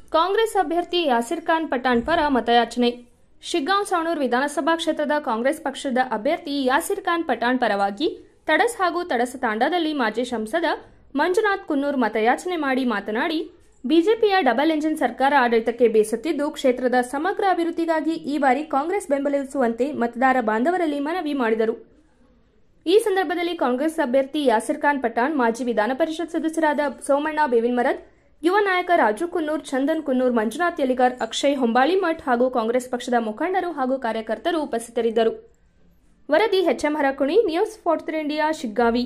ಕಾಂಗ್ರೆಸ್ ಅಭ್ಯರ್ಥಿ ಯಾಸಿರ್ ಖಾನ್ ಪಠಾಣ್ ಪರ ಮತಯಾಚನೆ ಶಿಗ್ಗಾಂವ್ ಸಾಣೂರ್ ವಿಧಾನಸಭಾ ಕ್ಷೇತ್ರದ ಕಾಂಗ್ರೆಸ್ ಪಕ್ಷದ ಅಭ್ಯರ್ಥಿ ಯಾಸಿರ್ ಖಾನ್ ಪಠಾಣ್ ಪರವಾಗಿ ತಡಸ್ ಹಾಗೂ ತಡಸ ತಾಂಡಾದಲ್ಲಿ ಮಾಜಿ ಸಂಸದ ಮಂಜುನಾಥ್ ಕುನ್ನೂರ್ ಮತಯಾಚನೆ ಮಾಡಿ ಮಾತನಾಡಿ ಬಿಜೆಪಿಯ ಡಬಲ್ ಎಂಜಿನ್ ಸರ್ಕಾರ ಆಡಳಿತಕ್ಕೆ ಬೇಸತ್ತಿದ್ದು ಕ್ಷೇತ್ರದ ಸಮಗ್ರ ಅಭಿವೃದ್ಧಿಗಾಗಿ ಈ ಬಾರಿ ಕಾಂಗ್ರೆಸ್ ಬೆಂಬಲಿಸುವಂತೆ ಮತದಾರ ಬಾಂಧವರಲ್ಲಿ ಮನವಿ ಮಾಡಿದರು ಈ ಸಂದರ್ಭದಲ್ಲಿ ಕಾಂಗ್ರೆಸ್ ಅಭ್ಯರ್ಥಿ ಯಾಸಿರ್ ಖಾನ್ ಪಠಾಣ್ ಮಾಜಿ ವಿಧಾನ ಪರಿಷತ್ ಸದಸ್ಯರಾದ ಸೋಮಣ್ಣ ಬೇವಿನ್ಮರದ್ ಯುವ ನಾಯಕ ರಾಜು ಕುನ್ನೂರ್ ಚಂದನ್ ಕುನ್ನೂರ್ ಮಂಜುನಾಥ್ ಯಲಿಗಾರ್ ಅಕ್ಷಯ್ ಹೊಂಬಾಳಿ ಮಠ್ ಹಾಗೂ ಕಾಂಗ್ರೆಸ್ ಪಕ್ಷದ ಮುಖಂಡರು ಹಾಗೂ ಕಾರ್ಯಕರ್ತರು ಉಪಸ್ಥಿತರಿದ್ದರು ವರದಿ H M Harakuni news fourth India Shiggavi